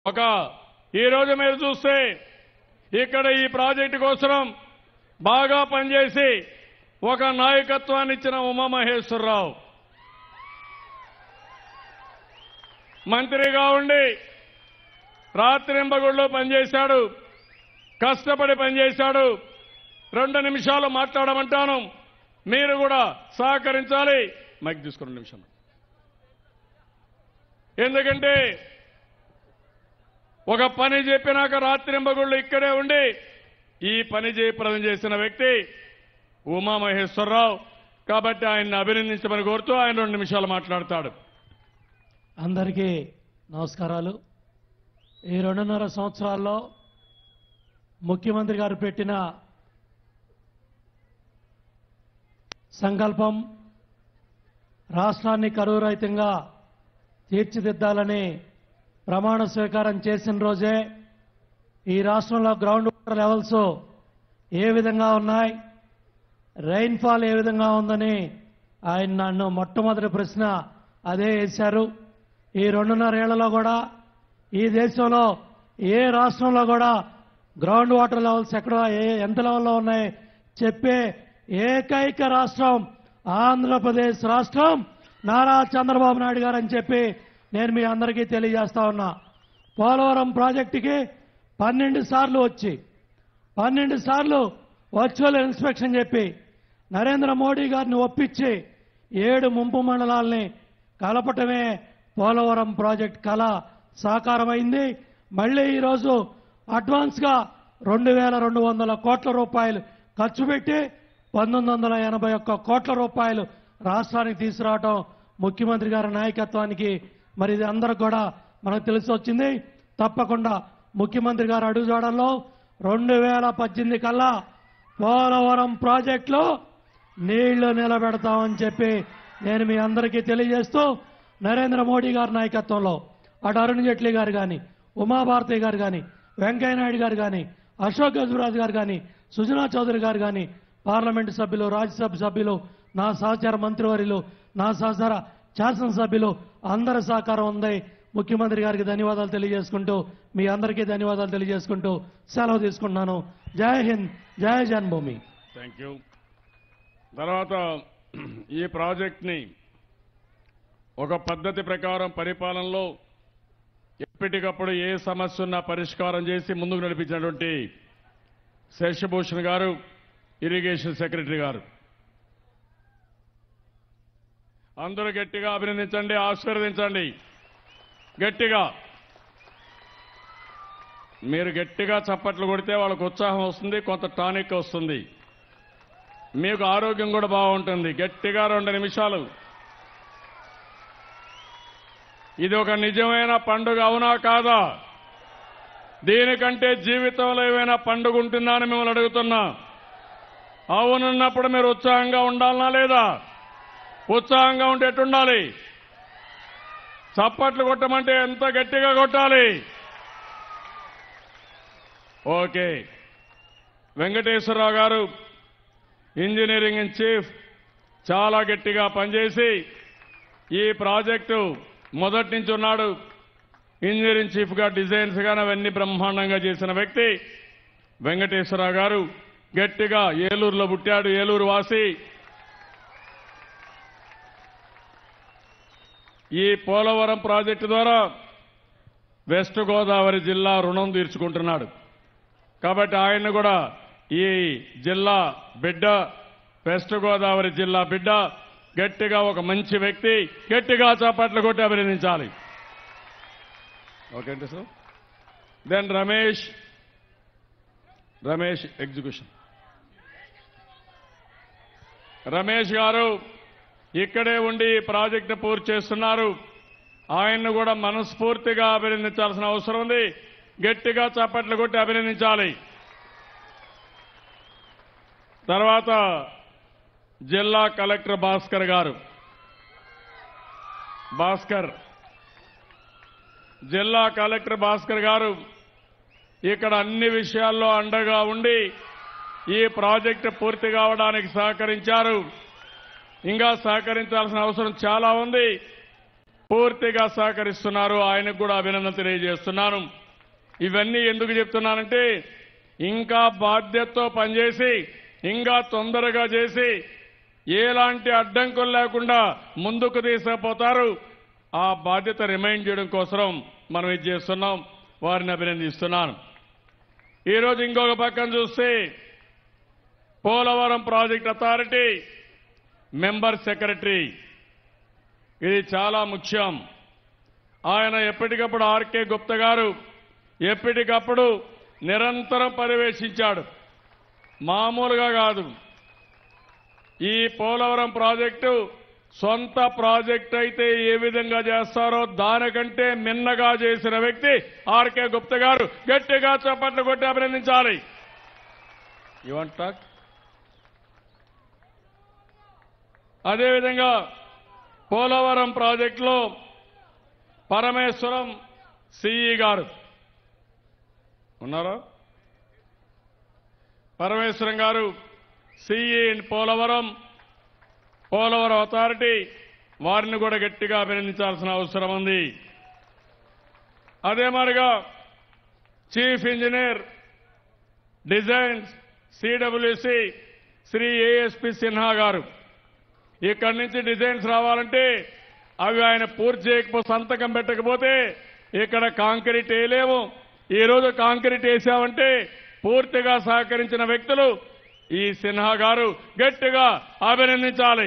ఒక ఈరోజు మీరు చూస్తే ఇక్కడ ఈ ప్రాజెక్టు కోసం బాగా పనిచేసి ఒక నాయకత్వాన్ని ఇచ్చిన ఉమామహేశ్వరరావు మంత్రిగా ఉండి రాత్రింబగుళ్ళు పనిచేశాడు కష్టపడి పనిచేశాడు రెండు నిమిషాలు మాట్లాడమంటాను మీరు కూడా సహకరించాలి మైక్ తీసుకున్న నిమిషం ఎందుకంటే ఒక పని చెప్పినాక రాత్రింబగుళ్ళు ఇక్కడే ఉండి ఈ పని జయప్రదం చేసిన వ్యక్తి ఉమామహేశ్వరరావు కాబట్టి ఆయన్ని అభినందించమని కోరుతూ ఆయన రెండు నిమిషాలు మాట్లాడతాడు అందరికీ నమస్కారాలు ఈ రెండున్నర సంవత్సరాల్లో ముఖ్యమంత్రి గారు పెట్టిన సంకల్పం రాష్ట్రాన్ని కరువు రహితంగా తీర్చిదిద్దాలని ప్రమాణ స్వీకారం చేసిన రోజే ఈ రాష్ట్రంలో గ్రౌండ్ వాటర్ లెవెల్స్ ఏ విధంగా ఉన్నాయి రైన్ఫాల్ ఏ విధంగా ఉందని ఆయన నన్ను మొట్టమొదటి ప్రశ్న అదే వేశారు ఈ రెండున్నరేళ్లలో కూడా ఈ దేశంలో ఏ రాష్ట్రంలో కూడా గ్రౌండ్ వాటర్ లెవెల్స్ ఎక్కడ ఏ ఎంత లెవెల్లో ఉన్నాయి చెప్పే ఏకైక రాష్ట్రం ఆంధ్రప్రదేశ్ రాష్ట్రం నారా చంద్రబాబు నాయుడు గారు అని చెప్పి నేను మీ అందరికీ తెలియజేస్తా ఉన్నా పోలవరం ప్రాజెక్టుకి పన్నెండు సార్లు వచ్చి పన్నెండు సార్లు వర్చువల్ ఇన్స్పెక్షన్ చెప్పి నరేంద్ర మోడీ గారిని ఒప్పించి ఏడు ముంపు మండలాల్ని కలపటమే పోలవరం ప్రాజెక్ట్ కళ సాకారమైంది మళ్ళీ ఈరోజు అడ్వాన్స్గా రెండు వేల రెండు వందల కోట్ల రూపాయలు ఖర్చు పెట్టి పంతొమ్మిది వందల ఎనభై ఒక్క కోట్ల రూపాయలు రాష్ట్రానికి తీసుకురావటం ముఖ్యమంత్రి గారి నాయకత్వానికి మరి ఇది అందరికి కూడా మనకు తెలిసి వచ్చింది తప్పకుండా ముఖ్యమంత్రి గారు అడుగుజాడల్లో రెండు వేల పద్దెనిమిది కల్లా పోలవరం ప్రాజెక్టులో నీళ్లు నిలబెడతామని చెప్పి నేను మీ అందరికీ తెలియజేస్తూ నరేంద్ర మోడీ గారి నాయకత్వంలో అటు అరుణ్ జైట్లీ గారు కానీ ఉమాభారతి గారు కానీ వెంకయ్యనాయుడు గారు కానీ అశోక్ గజరాజ్ గారు కానీ సుజనా చౌదరి గారు కానీ పార్లమెంటు సభ్యులు రాజ్యసభ సభ్యులు నా సహచార మంత్రివర్యులు నా సహచార శాసనసభ్యులు అందరి సహకారం ఉంది ముఖ్యమంత్రి గారికి ధన్యవాదాలు తెలియజేసుకుంటూ మీ అందరికీ ధన్యవాదాలు తెలియజేసుకుంటూ సెలవు తీసుకుంటున్నాను జై హింద్ జై జన్మభూమి థ్యాంక్ యూ తర్వాత ఈ ప్రాజెక్ట్ని ఒక పద్ధతి ప్రకారం పరిపాలనలో ఎప్పటికప్పుడు ఏ సమస్య ఉన్నా పరిష్కారం చేసి ముందుకు నడిపించినటువంటి శేషభూషణ్ గారు ఇరిగేషన్ సెక్రటరీ గారు అందరూ గట్టిగా అభినందించండి ఆశీర్వదించండి గట్టిగా మీరు గట్టిగా చప్పట్లు కొడితే వాళ్ళకు ఉత్సాహం వస్తుంది కొంత టానిక్ వస్తుంది మీకు ఆరోగ్యం కూడా బాగుంటుంది గట్టిగా రెండు నిమిషాలు ఇది ఒక నిజమైన పండుగ అవునా కాదా దీనికంటే జీవితంలో ఏమైనా పండుగ ఉంటుందా అని మిమ్మల్ని అడుగుతున్నా అవునున్నప్పుడు మీరు ఉత్సాహంగా ఉండాలనా లేదా ఉత్సాహంగా ఉంటే ఎట్టుండాలి చప్పట్లు కొట్టమంటే ఎంత గట్టిగా కొట్టాలి ఓకే వెంకటేశ్వరరావు గారు ఇంజనీరింగ్ ఇన్ చీఫ్ చాలా గట్టిగా పనిచేసి ఈ ప్రాజెక్టు మొదటి నుంచి ఉన్నాడు ఇంజనీరింగ్ చీఫ్గా డిజైన్స్ గాని అవన్నీ బ్రహ్మాండంగా చేసిన వ్యక్తి వెంకటేశ్వరరావు గారు గట్టిగా ఏలూరులో పుట్టాడు ఏలూరు వాసి ఈ పోలవరం ప్రాజెక్టు ద్వారా వెస్ట్ గోదావరి జిల్లా రుణం తీర్చుకుంటున్నాడు కాబట్టి ఆయన కూడా ఈ జిల్లా బిడ్డ వెస్ట్ గోదావరి జిల్లా బిడ్డ గట్టిగా ఒక మంచి వ్యక్తి గట్టిగా చప్పట్లు కొట్టి అభినందించాలి okay sir then Ramesh Ramesh execution Ramesh garu ఇక్కడే ఉండి ఈ ప్రాజెక్టు పూర్తి చేస్తున్నారు ఆయన్ను కూడా మనస్ఫూర్తిగా అభినందించాల్సిన అవసరం ఉంది గట్టిగా చప్పట్లు కొట్టి అభినందించాలి తర్వాత జిల్లా కలెక్టర్ భాస్కర్ గారు భాస్కర్ జిల్లా కలెక్టర్ భాస్కర్ గారు ఇక్కడ అన్ని విషయాల్లో అండగా ఉండి ఈ ప్రాజెక్టు పూర్తి కావడానికి సహకరించారు ఇంకా సహకరించాల్సిన అవసరం చాలా ఉంది పూర్తిగా సహకరిస్తున్నారు ఆయనకు కూడా అభినందన తెలియజేస్తున్నాను ఇవన్నీ ఎందుకు చెప్తున్నానంటే ఇంకా బాధ్యతతో పనిచేసి ఇంకా తొందరగా చేసి ఎలాంటి అడ్డంకులు లేకుండా ముందుకు తీసుకుపోతారు ఆ బాధ్యత రిమైండ్ చేయడం కోసం మనం ఇది చేస్తున్నాం వారిని అభినందిస్తున్నాను ఈరోజు ఇంకొక పక్కన చూస్తే Polavaram project authority member secretary ఇది చాలా ముఖ్యం ఆయన ఎప్పటికప్పుడు ఆర్కే గుప్తా గారు ఎప్పటికప్పుడు నిరంతరం పర్యవేక్షించాడు మామూలుగా కాదు ఈ పోలవరం ప్రాజెక్టు సొంత ప్రాజెక్ట్ అయితే ఏ విధంగా చేస్తారో దానికంటే మిన్నగా చేసిన వ్యక్తి ఆర్కే గుప్తా గారు గట్టిగా చప్పట్లు కొట్టి అభినందించాలి యు వాంట్ టాక్ అదేవిధంగా పోలవరం ప్రాజెక్టులో పరమేశ్వరం సిఈ గారు ఉన్నారా Parameswaram garu CE in Polavaram Polavaram authority వారిని కూడా గట్టిగా అభినందించాల్సిన అవసరం ఉంది అదే మాదిరిగా chief engineer designs CWC Shri ASP Sinha garu ఇక్కడి నుంచి డిజైన్స్ రావాలంటే అవి ఆయన పూర్తి చేయకపోతే సంతకం పెట్టకపోతే ఇక్కడ కాంక్రీట్ వేయలేము ఈ రోజు కాంక్రీట్ వేసామంటే పూర్తిగా సహకరించిన వ్యక్తులు ఈ సిన్హా గారు గట్టిగా అభినందించాలి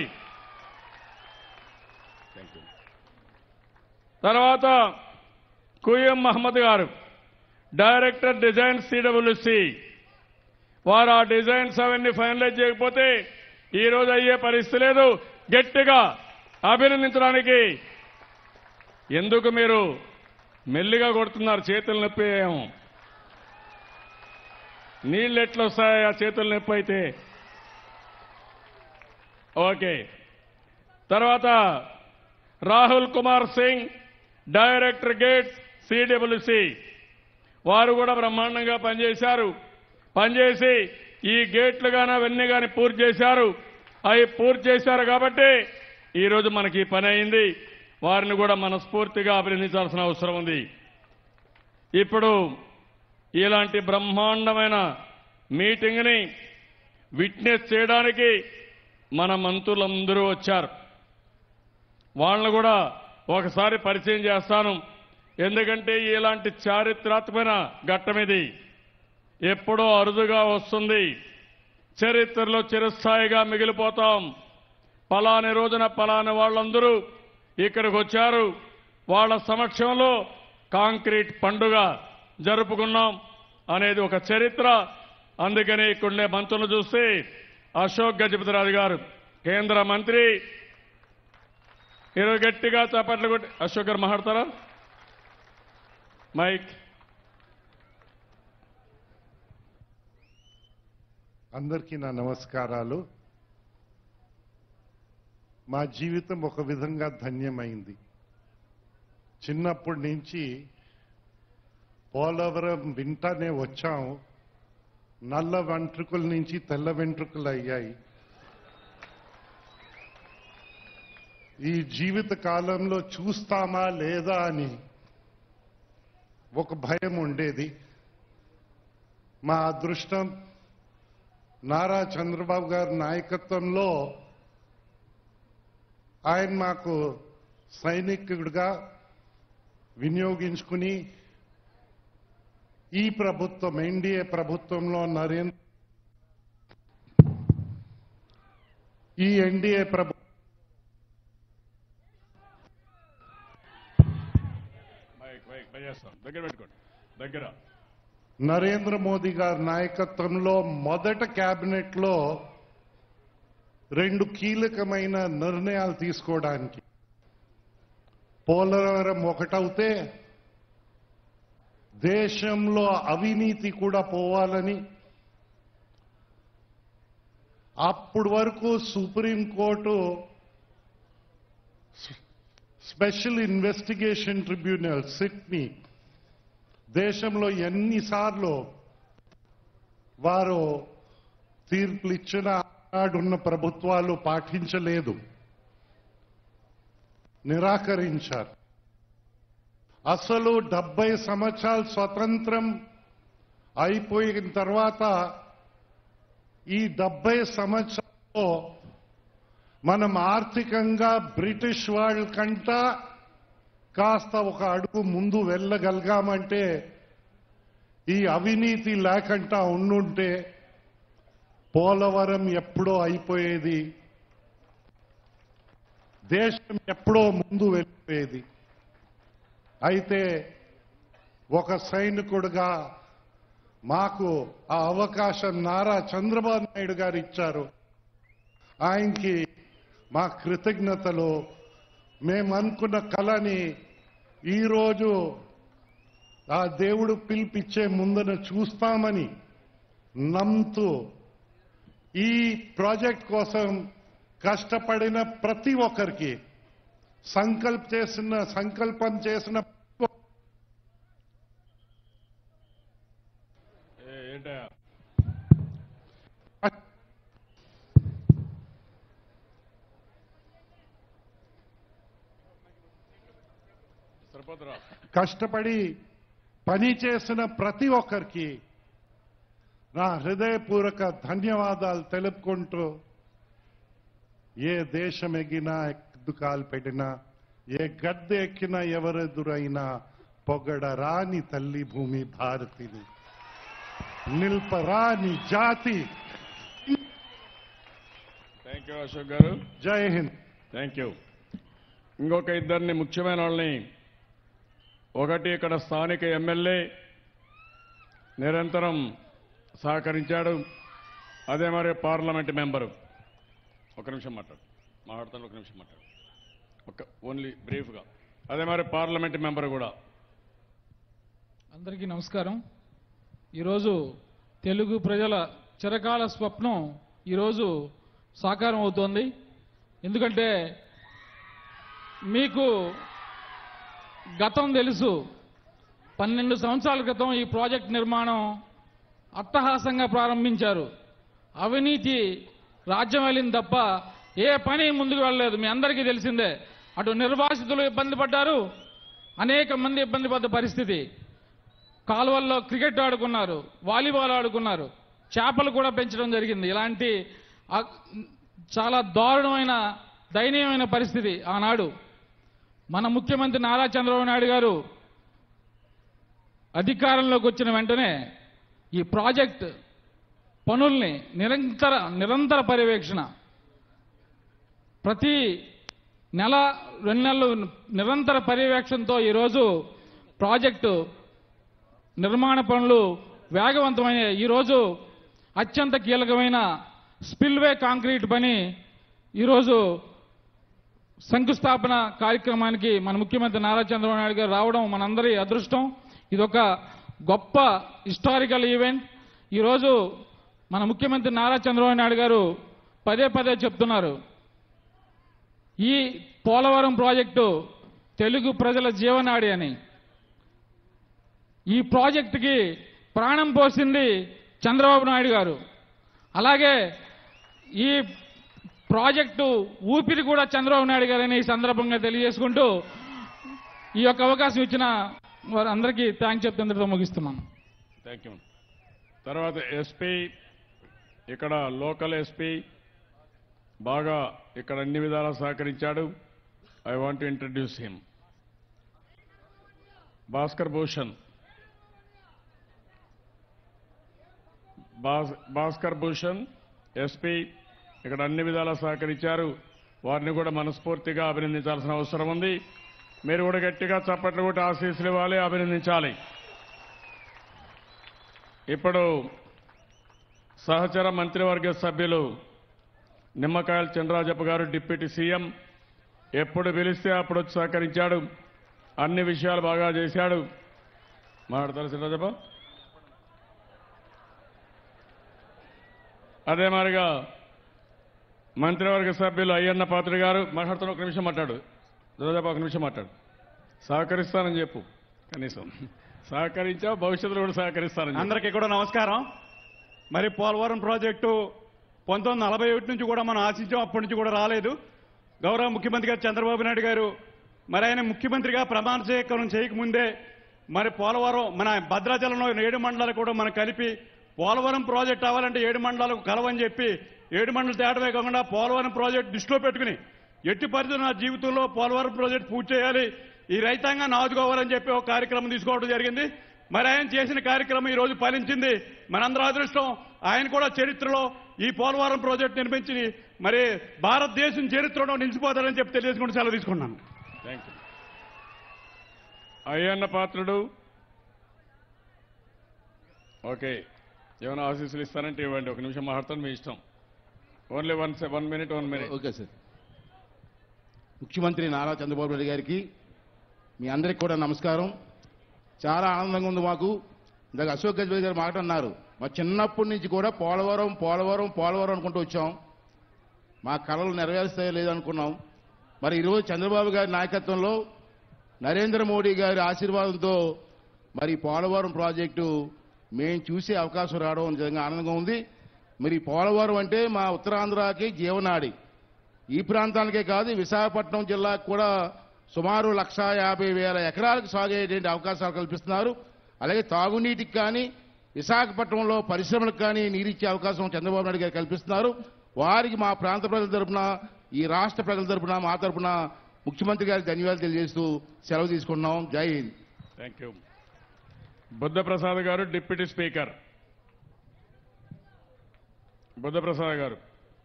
తర్వాత కుయ్యం మహమ్మద్ గారు డైరెక్టర్ డిజైన్ సిడబ్ల్యూసి వారు ఆ డిజైన్స్ అవన్నీ ఫైనలైజ్ చేయకపోతే ఈ రోజు అయ్యే పరిస్థితి లేదు గట్టిగా అభినందించడానికి ఎందుకు మీరు మెల్లిగా కొడుతున్నారు చేతులు నొప్పి ఏమో నీళ్ళు ఎట్లా వస్తాయి ఆ చేతులు నొప్పి అయితే ఓకే తర్వాత Rahul Kumar Singh director gates CWC వారు కూడా బ్రహ్మాండంగా పనిచేశారు పనిచేసి ఈ గేట్లు గాని అవన్నీ కానీ పూర్తి చేశారు అవి పూర్తి చేశారు కాబట్టి ఈ రోజు మనకి ఈ పని అయింది వారిని కూడా మనస్ఫూర్తిగా అభినందించాల్సిన అవసరం ఉంది ఇప్పుడు ఇలాంటి బ్రహ్మాండమైన మీటింగ్ని విట్నెస్ చేయడానికి మన మంత్రులందరూ వచ్చారు వాళ్ళని కూడా ఒకసారి పరిచయం చేస్తాను ఎందుకంటే ఇలాంటి చారిత్రాత్మకమైన ఘట్టం ఇది ఎప్పుడో అరుదుగా వస్తుంది చరిత్రలో చిరస్థాయిగా మిగిలిపోతాం పలాని రోజున పలాని వాళ్ళందరూ ఇక్కడికి వచ్చారు వాళ్ళ సమక్షంలో కాంక్రీట్ పండుగ జరుపుకున్నాం అనేది ఒక చరిత్ర అందుకని ఇక్కడుండే మంత్రులు చూస్తే అశోక్ గజపతిరాజు గారు కేంద్ర మంత్రి ఈరోజు గట్టిగా చప్పట్లు కొట్టి అశోక్ గారు మాట్లాడతారా మైక్ అందరికీ నా నమస్కారాలు మా జీవితం ఒక విధంగా ధన్యమైంది చిన్నప్పటి నుంచి పోలవరం వింటానే వచ్చాం నల్ల వెంట్రుకల నుంచి తెల్ల వెంట్రుకలు అయ్యాయి ఈ జీవిత కాలంలో చూస్తామా లేదా అని ఒక భయం ఉండేది మా అదృష్టం నారా చంద్రబాబు గారి నాయకత్వంలో ఆయన మాకు సైనికుడిగా వినియోగించుకుని ఈ ప్రభుత్వం ఎన్డీఏ ప్రభుత్వంలో నరేంద్ర ఈ ఎన్డీఏ ప్రభు మైక్ మైక్ పై చేస్తాం దగ్గర పెట్టుకోండి దగ్గర నరేంద్ర మోదీ గారి నాయకత్వంలో మొదట కేబినెట్ లో రెండు కీలకమైన నిర్ణయాలు తీసుకోవడానికి పోలవరం ఒకటవుతే దేశంలో అవినీతి కూడా పోవాలని అప్పటి వరకు సుప్రీంకోర్టు స్పెషల్ ఇన్వెస్టిగేషన్ ట్రిబ్యునల్ సిట్ని దేశంలో ఎన్నిసార్లు వారు తీర్పులు ఇచ్చిన ఆనాడున్న ప్రభుత్వాలు పాటించలేదు నిరాకరించారు అసలు డెబ్బై సంవత్సరాల స్వతంత్రం అయిపోయిన తర్వాత ఈ డెబ్బై సంవత్సరాల్లో మనం ఆర్థికంగా బ్రిటిష్ వాళ్ళ కంట కాస్త ఒక అడుగు ముందు వెళ్ళగలిగామంటే ఈ అవినీతి లేకుండా ఉండుంటే పోలవరం ఎప్పుడో అయిపోయేది దేశం ఎప్పుడో ముందు వెళ్ళిపోయేది అయితే ఒక సైనికుడుగా మాకు ఆ అవకాశం నారా చంద్రబాబు నాయుడు గారు ఇచ్చారు ఆయనకి మా కృతజ్ఞతలు మేము అనుకున్న కళని ఈరోజు ఆ దేవుడు పిలిపిచ్చే ముందన చూస్తామని నమ్ముతూ ఈ ప్రాజెక్ట్ కోసం కష్టపడిన ప్రతి ఒక్కరికి సంకల్ప చేసిన సంకల్పం చేసిన ఏ, ఏంటయ్యా సరిపోతురా కష్టపడి పని చేసిన ప్రతి ఒక్కరికి నా హృదయపూర్వక ధన్యవాదాలు తెలుపుకుంటూ ఏ దేశం ఎగినా ఎద్దుకాలు పెట్టినా ఏ గద్దె ఎక్కినా ఎవరెదురైనా పొగడరాని తల్లి భూమి భారతిని నిల్పరాని జాతి థ్యాంక్ యూ అశోక్ గారు జై హింద్ థ్యాంక్ యూ ఇంకొక ఇద్దరిని ముఖ్యమైన వాళ్ళని ఒకటి ఇక్కడ స్థానిక ఎమ్మెల్యే నిరంతరం సహకరించాడు అదే మరి పార్లమెంట్ మెంబరు ఒక నిమిషం మాట్లాడు మాట్లాడతాను ఒక నిమిషం మాట్లాడు ఒక ఓన్లీ బ్రీఫ్గా అదే మరి పార్లమెంట్ మెంబర్ కూడా అందరికీ నమస్కారం ఈరోజు తెలుగు ప్రజల చిరకాల స్వప్నం ఈరోజు సాకారం అవుతోంది ఎందుకంటే మీకు గతం తెలుసు పన్నెండు సంవత్సరాల క్రితం ఈ ప్రాజెక్ట్ నిర్మాణం అట్టహాసంగా ప్రారంభించారు అవినీతి రాజ్యం వెళ్ళింది తప్ప ఏ పని ముందుకు వెళ్ళలేదు మీ అందరికీ తెలిసిందే అటు నిర్వాసితులు ఇబ్బంది పడ్డారు అనేక మంది ఇబ్బంది పడ్డ పరిస్థితి కాలువల్లో క్రికెట్ ఆడుకున్నారు వాలీబాల్ ఆడుకున్నారు చేపలు కూడా పెంచడం జరిగింది ఇలాంటి ఆ- చాలా దారుణమైన దయనీయమైన పరిస్థితి ఆనాడు మన ముఖ్యమంత్రి నారా చంద్రబాబు నాయుడు గారు అధికారంలోకి వచ్చిన వెంటనే ఈ ప్రాజెక్ట్ పనుల్ని నిరంతర నిరంతర పర్యవేక్షణ ప్రతి నెల రెండు నెలలు నిరంతర పర్యవేక్షణతో ఈరోజు ప్రాజెక్టు నిర్మాణ పనులు వేగవంతమైన ఈరోజు అత్యంత కీలకమైన స్పిల్వే కాంక్రీట్ పని ఈరోజు శంకుస్థాపన కార్యక్రమానికి మన ముఖ్యమంత్రి నారా చంద్రబాబు నాయుడు గారు రావడం మనందరి అదృష్టం ఇదొక గొప్ప హిస్టారికల్ ఈవెంట్ ఈరోజు మన ముఖ్యమంత్రి నారా చంద్రబాబు నాయుడు గారు పదే పదే చెప్తున్నారు ఈ పోలవరం ప్రాజెక్టు తెలుగు ప్రజల జీవనాడి అని ఈ ప్రాజెక్టుకి ప్రాణం పోసింది చంద్రబాబు నాయుడు గారు అలాగే ఈ ప్రాజెక్టు ఊపిరి కూడా చంద్రబాబు నాయుడు గారని ఈ సందర్భంగా తెలియజేసుకుంటూ ఈ యొక్క అవకాశం ఇచ్చిన వారందరికీ థ్యాంక్స్ చెప్తుందరితో ముగిస్తున్నాను థ్యాంక్ యూ తర్వాత ఎస్పీ ఇక్కడ లోకల్ ఎస్పీ బాగా ఇక్కడ అన్ని విధాలా సహకరించాడు I want to introduce him Bhaskar Bhushan భాస్- భాస్కర్ భూషణ్ ఎస్పీ ఇక్కడ అన్ని విధాలా సహకరించారు వారిని కూడా మనస్ఫూర్తిగా అభినందించాల్సిన అవసరం ఉంది మీరు కూడా గట్టిగా చప్పట్లు కొట్టి ఆశీస్సులు ఇవ్వాలి అభినందించాలి ఇప్పుడు సహచర మంత్రివర్గ సభ్యులు నిమ్మకాయల చంద్రరాజప్ప గారు డిప్యూటీ సీఎం ఎప్పుడు పిలిస్తే అప్పుడు వచ్చి సహకరించాడు అన్ని విషయాలు బాగా చేశాడు మాట్లాడతారు చంద్రరాజప్ప అదే మాదిరిగా మంత్రివర్గ సభ్యులు అయ్యన్న పాత్ర గారు మాట్లాడుతున్న ఒక నిమిషం మాట్లాడు చంద్రరాజప్ప ఒక నిమిషం మాట్లాడు సహకరిస్తానని చెప్పు కనీసం సహకరించావు భవిష్యత్తులో కూడా సహకరిస్తానని చెప్పు. అందరికీ కూడా నమస్కారం మరి పోలవరం ప్రాజెక్టు పంతొమ్మిది నలభై ఒకటి నుంచి కూడా మనం ఆశించాం అప్పటి నుంచి కూడా రాలేదు గౌరవ ముఖ్యమంత్రి గారు చంద్రబాబు నాయుడు గారు మరి ఆయన ముఖ్యమంత్రిగా ప్రమాణ స్వీకారం చేయకముందే మరి పోలవరం మన భద్రాచలంలో ఏడు మండలాలు కూడా మనం కలిపి పోలవరం ప్రాజెక్ట్ అవ్వాలంటే ఏడు మండలాలకు కలవని చెప్పి ఏడు మండలు తేటమే కాకుండా పోలవరం ప్రాజెక్ట్ దృష్టిలో పెట్టుకుని ఎట్టి పరిస్థితుల్లో నా జీవితంలో పోలవరం ప్రాజెక్ట్ పూర్తి చేయాలి ఈ రైతాంగాన్ని ఆదుకోవాలని చెప్పి ఒక కార్యక్రమం తీసుకోవడం జరిగింది మరి ఆయన చేసిన కార్యక్రమం ఈ రోజు ఫలించింది మనందరం అదృష్టం ఆయన కూడా చరిత్రలో ఈ పోలవరం ప్రాజెక్ట్ నిర్మించి మరి భారతదేశం చరిత్రలో నిలిచిపోతారని చెప్పి తెలియజేసుకుంటూ సెలవు తీసుకున్నాను thank you Ayyanna Patrudu okay ఏమైనా ఆశీస్సులు ఇస్తారంటే ఇవ్వండి ఒక నిమిషం మాట్లాడతాను మీ ఇష్టం only one one minute one minute okay sir ముఖ్యమంత్రి నారా చంద్రబాబు నాయుడు గారికి మీ అందరికి కూడా నమస్కారం చాలా ఆనందంగా ఉంది మాకు ఇందాక అశోక్ గజపతి గారు మాట అన్నారు మా చిన్నప్పటి నుంచి కూడా పోలవరం పోలవరం పోలవరం అనుకుంటూ వచ్చాం మా కళలు నెరవేరుస్తాయో లేదనుకున్నాం మరి ఈరోజు చంద్రబాబు గారి నాయకత్వంలో నరేంద్ర మోడీ గారి ఆశీర్వాదంతో మరి పోలవరం ప్రాజెక్టు మేము చూసే అవకాశం రావడం నిజంగా ఆనందంగా ఉంది మరి పోలవరం అంటే మా ఉత్తరాంధ్రకి జీవనాడి ఈ ప్రాంతానికే కాదు విశాఖపట్నం జిల్లాకు కూడా సుమారు లక్ష యాభై వేల ఎకరాలకు సాగేటువంటి అవకాశాలు కల్పిస్తున్నారు అలాగే తాగునీటికి కానీ విశాఖపట్నంలో పరిశ్రమలకు కానీ నీరిచ్చే అవకాశం చంద్రబాబు నాయుడు గారు కల్పిస్తున్నారు వారికి మా ప్రాంత ప్రజల తరపున ఈ రాష్ట్ర ప్రజల తరపున మా తరపున ముఖ్యమంత్రి గారికి ధన్యవాదాలు తెలియజేస్తూ సెలవు తీసుకున్నాం జై హింద్ థ్యాంక్ యూ బుద్ధప్రసాద్ గారు డిప్యూటీ స్పీకర్ బుద్ధప్రసాద్ గారు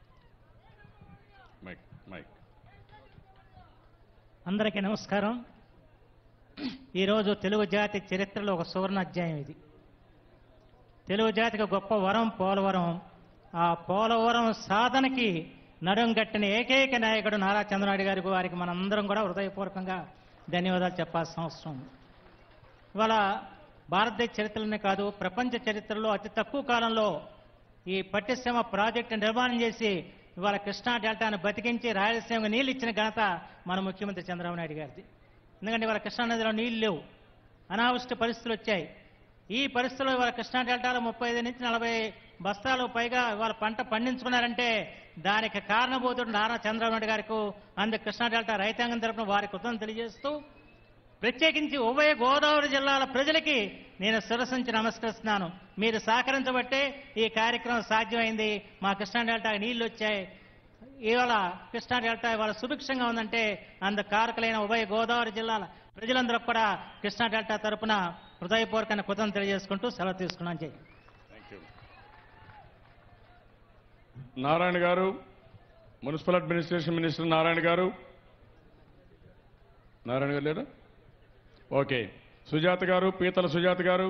మైక్ మైక్ అందరికీ నమస్కారం ఈరోజు తెలుగు జాతి చరిత్రలో ఒక సువర్ణ అధ్యాయం ఇది తెలుగు జాతికి గొప్ప వరం పోలవరం ఆ పోలవరం సాధనకి నడుం కట్టిన ఏకైక నాయకుడు నారా చంద్రనాయుడు గారికి వారికి మనందరం కూడా హృదయపూర్వకంగా ధన్యవాదాలు చెప్పాల్సిన అవసరం ఉంది. ఇవాళ భారతదేశ చరిత్రలోనే కాదు ప్రపంచ చరిత్రలో అతి తక్కువ కాలంలో ఈ పట్టిసీమ ప్రాజెక్టు నిర్మాణం చేసి ఇవాళ కృష్ణా డెల్టాను బతికించి రాయలసీమకు నీళ్ళు ఇచ్చిన ఘనత మన ముఖ్యమంత్రి చంద్రబాబు నాయుడు గారిది ఎందుకంటే ఇవాళ కృష్ణా నదిలో నీళ్లు లేవు అనావృష్ట పరిస్థితులు వచ్చాయి ఈ పరిస్థితుల్లో ఇవాళ కృష్ణా డెల్టాలో ముప్పై ఐదు నుంచి నలభై బస్తాలు పైగా ఇవాళ పంట పండించుకున్నారంటే దానికి కారణభూతుడు నారా చంద్రబాబు నాయుడు గారికి అందుకు కృష్ణా డెల్టా రైతాంగం తరపున వారి కృతజ్ఞతలు తెలియజేస్తూ ప్రత్యేకించి ఉభయ గోదావరి జిల్లాల ప్రజలకి నేను శిరసించి నమస్కరిస్తున్నాను మీరు సహకరించబట్టే ఈ కార్యక్రమం సాధ్యమైంది మా కృష్ణా డెల్టాకి నీళ్లు వచ్చాయి ఇవాళ కృష్ణా డెల్టా ఇవాళ సుభిక్షంగా ఉందంటే అందుకు కారకులైన ఉభయ గోదావరి జిల్లాల ప్రజలందరూ కూడా కృష్ణా డెల్టా తరపున హృదయపూర్వక కృతం తెలియజేసుకుంటూ సెలవు తీసుకున్నాను జై థ్యాంక్ యూ నారాయణ గారు మున్సిపల్ అడ్మినిస్ట్రేషన్ మినిస్టర్ నారాయణ గారు నారాయణ గారు లేరా ఓకే సుజాత గారు పీతల సుజాత గారు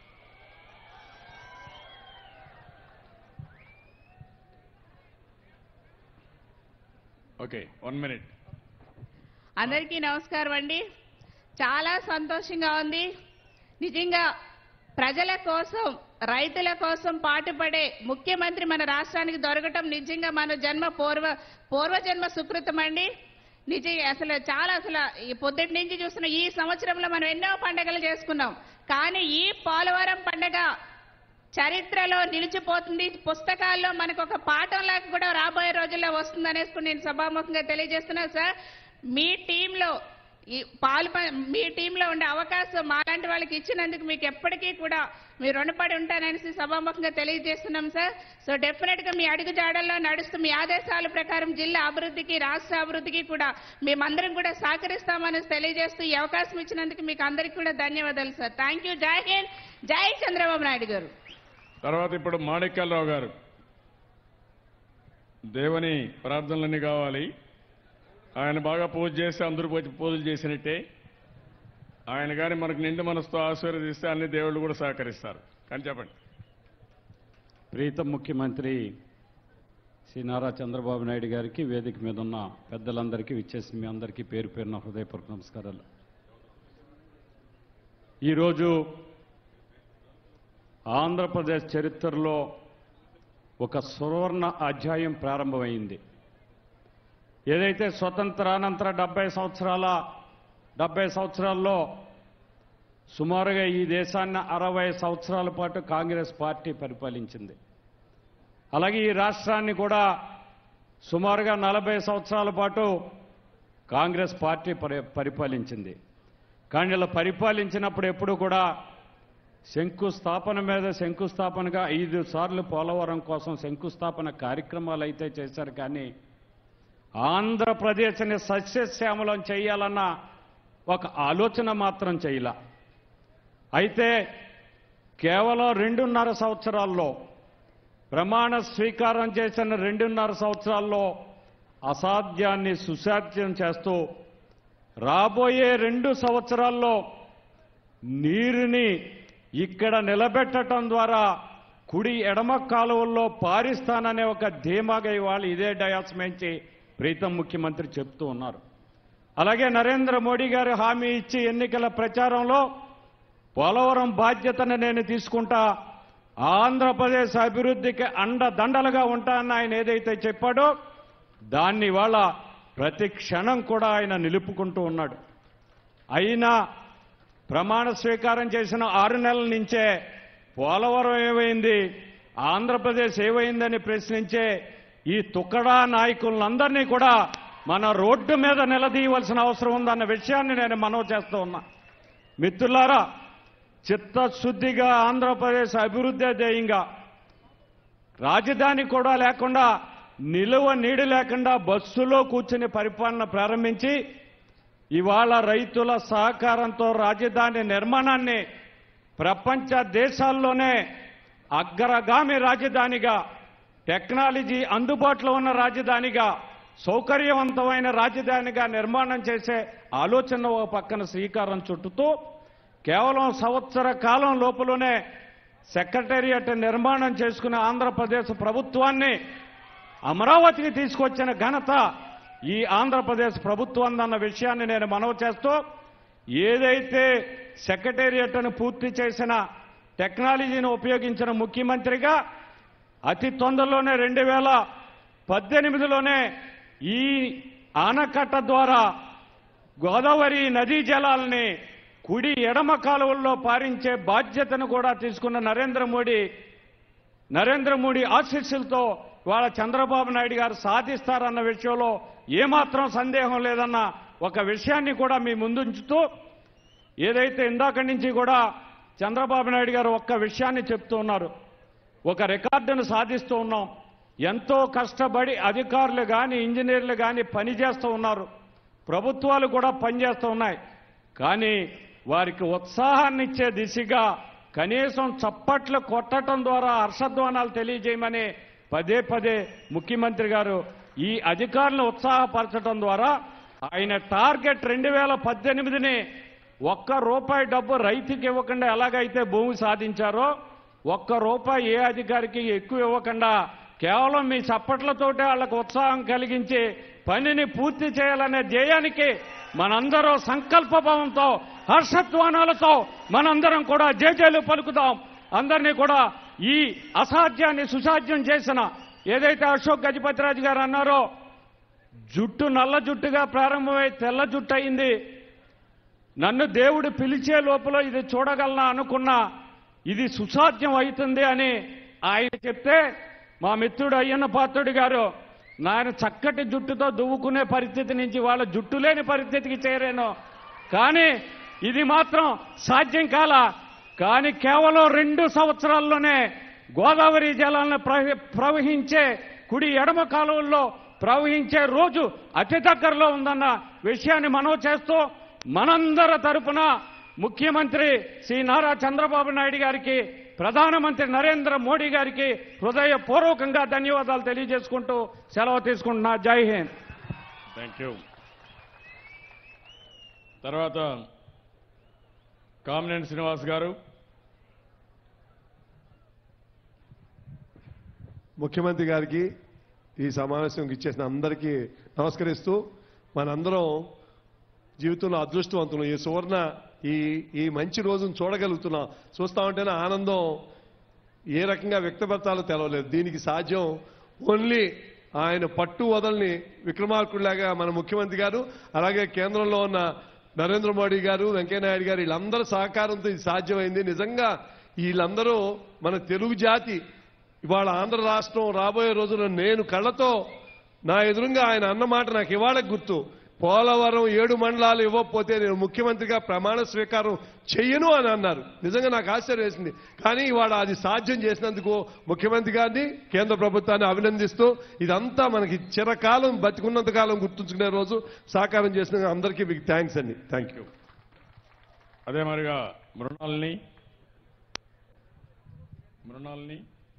ఓకే వన్ మినిట్ అందరికీ నమస్కారం అండి చాలా సంతోషంగా ఉంది నిజంగా ప్రజల కోసం రైతుల కోసం పాటుపడే ముఖ్యమంత్రి మన రాష్ట్రానికి దొరకటం నిజంగా మన జన్మ పూర్వ పూర్వజన్మ సుకృతం అండి నిజంగా అసలు చాలా అసలు ఈ పొద్దుటి నుంచి చూస్తున్న ఈ సంవత్సరంలో మనం ఎన్నో పండుగలు చేసుకున్నాం కానీ ఈ పోలవరం పండగ చరిత్రలో నిలిచిపోతుంది పుస్తకాల్లో మనకు ఒక పాఠంలాగా కూడా రాబోయే రోజుల్లో వస్తుంది అనేసి కూడా నేను సభాముఖంగా తెలియజేస్తున్నాను సార్ మీ టీంలో ఈ పాలు ప- మీ టీంలో ఉండే అవకాశం మాలాంటి వాళ్ళకి ఇచ్చినందుకు మీకు ఎప్పటికీ కూడా మీరు రుణపడి ఉంటాననేసి సభాముఖంగా తెలియజేస్తున్నాం సార్ సో డెఫినెట్ గా మీ అడుగు జాడల్లో నడుస్తూ మీ ఆదేశాల ప్రకారం జిల్లా అభివృద్ధికి రాష్ట్ర అభివృద్ధికి కూడా మేమందరం కూడా సహకరిస్తామని తెలియజేస్తూ ఈ అవకాశం ఇచ్చినందుకు మీకు అందరికీ కూడా ధన్యవాదాలు సార్ థ్యాంక్ యూ జై హింద్ జై చంద్రబాబు నాయుడు గారు తర్వాత ఇప్పుడు మాణిక్యాలరావు గారు దేవుని ప్రార్థనలన్నీ కావాలి ఆయన బాగా పూజ చేస్తే అందరూ పోయి పూజలు చేసినట్టే ఆయన కానీ మనకు నిండు మనసుతో ఆశీర్వదిస్తే అన్ని దేవుళ్ళు కూడా సహకరిస్తారు కానీ చెప్పండి ప్రీతం ముఖ్యమంత్రి శ్రీ నారా చంద్రబాబు నాయుడు గారికి వేదిక మీద ఉన్న పెద్దలందరికీ విచ్చేసి మీ అందరికీ పేరు పేరున హృదయపూర్వక నమస్కారాలు ఈరోజు ఆంధ్రప్రదేశ్ చరిత్రలో ఒక సువర్ణ అధ్యాయం ప్రారంభమైంది ఏదైతే స్వతంత్రానంతర డెబ్బై సంవత్సరాల డెబ్బై సంవత్సరాల్లో సుమారుగా ఈ దేశాన్ని అరవై సంవత్సరాల పాటు కాంగ్రెస్ పార్టీ పరిపాలించింది అలాగే ఈ రాష్ట్రాన్ని కూడా సుమారుగా నలభై సంవత్సరాల పాటు కాంగ్రెస్ పార్టీ పరి- పరిపాలించింది కానీ ఇలా పరిపాలించినప్పుడు ఎప్పుడు కూడా శంకుస్థాపన మీద శంకుస్థాపనగా ఐదు సార్లు పోలవరం కోసం శంకుస్థాపన కార్యక్రమాలు అయితే చేశారు కానీ ఆంధ్రప్రదేశ్ని సస్యశ్యామలం చేయాలన్న ఒక ఆలోచన మాత్రం చేయలా అయితే కేవలం రెండున్నర సంవత్సరాల్లో ప్రమాణ స్వీకారం చేసిన రెండున్నర సంవత్సరాల్లో అసాధ్యాన్ని సుసాధ్యం చేస్తూ రాబోయే రెండు సంవత్సరాల్లో నీరుని ఇక్కడ నిలబెట్టడం ద్వారా కుడి ఎడమ కాలువల్లో పారిస్తాననే ఒక ధీమాగా ఇవాళ ఇదే డయాస్ మేంచి ప్రీతం ముఖ్యమంత్రి చెప్తూ ఉన్నారు అలాగే నరేంద్ర మోడీ గారు హామీ ఇచ్చి ఎన్నికల ప్రచారంలో పోలవరం బాధ్యతను నేను తీసుకుంటా ఆంధ్రప్రదేశ్ అభివృద్ధికి అండదండలుగా ఉంటానని ఆయన ఏదైతే చెప్పాడో దాన్ని ఇవాళ ప్రతి క్షణం కూడా ఆయన నిలుపుకుంటూ ఉన్నాడు అయినా ప్రమాణ స్వీకారం చేసిన ఆరు నెలల నుంచే పోలవరం ఏమైంది ఆంధ్రప్రదేశ్ ఏమైందని ప్రశ్నించే ఈ తుక్కడా నాయకులందరినీ కూడా మన రోడ్డు మీద నిలదీయవలసిన అవసరం ఉందన్న విషయాన్ని నేను మనవి చేస్తూ ఉన్నా మిత్రులారా చిత్తశుద్ధిగా ఆంధ్రప్రదేశ్ అభివృద్ధి ధ్యేయంగా రాజధాని కూడా లేకుండా నిలువ నీడు లేకుండా బస్సులో కూర్చుని పరిపాలన ప్రారంభించి ఇవాళ రైతుల సహకారంతో రాజధాని నిర్మాణాన్ని ప్రపంచ దేశాల్లోనే అగ్రగామి రాజధానిగా టెక్నాలజీ అందుబాటులో ఉన్న రాజధానిగా సౌకర్యవంతమైన రాజధానిగా నిర్మాణం చేసే ఆలోచన ఓ పక్కన శ్రీకారం చుట్టుతూ కేవలం సంవత్సర కాలం లోపలనే సెక్రటేరియట్ నిర్మాణం చేసుకున్న ఆంధ్రప్రదేశ్ ప్రభుత్వాన్ని అమరావతికి తీసుకొచ్చిన ఘనత ఈ ఆంధ్రప్రదేశ్ ప్రభుత్వం అన్న విషయాన్ని నేను మనవి చేస్తూ ఏదైతే సెక్రటేరియట్ను పూర్తి చేసిన టెక్నాలజీని ఉపయోగించిన ముఖ్యమంత్రిగా అతి తొందరలోనే రెండు వేల పద్దెనిమిదిలోనే ఈ ఆనకట్ట ద్వారా గోదావరి నదీ జలాల్ని కుడి ఎడమ కాలువల్లో పారించే బాధ్యతను కూడా తీసుకున్న నరేంద్ర మోడీ నరేంద్ర మోడీ ఆశీస్సులతో వాళ్ళ చంద్రబాబు నాయుడు గారు సాధిస్తారన్న విషయంలో ఏమాత్రం సందేహం లేదన్న ఒక విషయాన్ని కూడా మీ ముందుంచుతూ ఏదైతే ఇందాక నుంచి కూడా చంద్రబాబు నాయుడు గారు ఒక్క విషయాన్ని చెప్తూ ఉన్నారు ఒక రికార్డును సాధిస్తూ ఉన్నాం ఎంతో కష్టపడి అధికారులు కానీ ఇంజనీర్లు కానీ పనిచేస్తూ ఉన్నారు ప్రభుత్వాలు కూడా పనిచేస్తూ ఉన్నాయి కానీ వారికి ఉత్సాహాన్ని ఇచ్చే దిశగా కనీసం చప్పట్లు కొట్టడం ద్వారా హర్షధ్వానాలు తెలియజేయమని పదే పదే ముఖ్యమంత్రి గారు ఈ అధికారులను ఉత్సాహపరచడం ద్వారా ఆయన టార్గెట్ రెండు వేల పద్దెనిమిదిని ఒక్క రూపాయి డబ్బు రైతుకి ఇవ్వకుండా ఎలాగైతే భూమి సాధించారో ఒక్క రూపాయి ఏ అధికారికి ఎక్కువ ఇవ్వకుండా కేవలం మీ చప్పట్లతోటే వాళ్ళకు ఉత్సాహం కలిగించి పనిని పూర్తి చేయాలనే ధ్యేయానికి మనందరం సంకల్పభావంతో హర్షధ్వానాలతో మనందరం కూడా జేజేలు పలుకుదాం అందరినీ కూడా ఈ అసాధ్యాన్ని సుసాధ్యం చేసిన ఏదైతే అశోక్ గజపతిరాజు గారు అన్నారో జుట్టు నల్ల జుట్టుగా ప్రారంభమై తెల్ల జుట్టు అయింది నన్ను దేవుడు పిలిచే లోపల ఇది చూడగలనా అనుకున్నా ఇది సుసాధ్యం అవుతుంది అని ఆయన చెప్తే మా మిత్రుడు అయ్యన్న పాత్రుడు గారు నాయన చక్కటి జుట్టుతో దువ్వుకునే పరిస్థితి నుంచి వాళ్ళ జుట్టు లేని పరిస్థితికి చేరాను కానీ ఇది మాత్రం సాధ్యం కాల కానీ కేవలం రెండు సంవత్సరాల్లోనే గోదావరి జలాలను ప్రవ- ప్రవహించే కుడి ఎడమ కాలువల్లో ప్రవహించే రోజు అతి దగ్గరలో ఉందన్న విషయాన్ని మనవి చేస్తూ మనందరి తరపున ముఖ్యమంత్రి శ్రీ నారా చంద్రబాబు నాయుడు గారికి ప్రధానమంత్రి నరేంద్ర మోడీ గారికి హృదయపూర్వకంగా ధన్యవాదాలు తెలియజేసుకుంటూ సెలవు తీసుకుంటున్నా జై హింద్ థ్యాంక్ యూ తర్వాత కామినేని శ్రీనివాస్ గారు ముఖ్యమంత్రి గారికి ఈ సమావేశంకి ఇచ్చేసిన అందరికీ నమస్కరిస్తూ మనందరం జీవితంలో అదృష్టవంతులు ఈ సువర్ణ ఈ ఈ మంచి రోజును చూడగలుగుతున్నాం చూస్తా ఉంటేనే ఆనందం ఏ రకంగా వ్యక్తపరచాలో తెలవలేదు దీనికి సాధ్యం ఓన్లీ ఆయన పట్టు వదలని విక్రమార్కుడిలాగా మన ముఖ్యమంత్రి గారు అలాగే కేంద్రంలో ఉన్న నరేంద్ర మోడీ గారు వెంకయ్యనాయుడు గారు వీళ్ళందరూ సహకారంతో ఇది సాధ్యమైంది నిజంగా వీళ్ళందరూ మన తెలుగు జాతి ఇవాళ ఆంధ్ర రాష్ట్రం రాబోయే రోజుల్లో నేను కళ్ళతో నా ఎదురుగా ఆయన అన్నమాట నాకు ఇవాళ గుర్తు పోలవరం ఏడు మండలాలు ఇవ్వకపోతే నేను ముఖ్యమంత్రిగా ప్రమాణ స్వీకారం చెయ్యను అని అన్నారు నిజంగా నాకు ఆశ్చర్యం వేసింది కానీ ఇవాళ అది సాధ్యం చేసినందుకు ముఖ్యమంత్రి గారిని కేంద్ర ప్రభుత్వాన్ని అభినందిస్తూ ఇదంతా మనకి చిరకాలం బతికున్నంత కాలం గుర్తుంచుకునే రోజు సాకారం చేసిన అందరికీ మీకు థ్యాంక్స్ అండి థ్యాంక్ యూ అదే మరిగా మృణాల్ని మృణాల్ని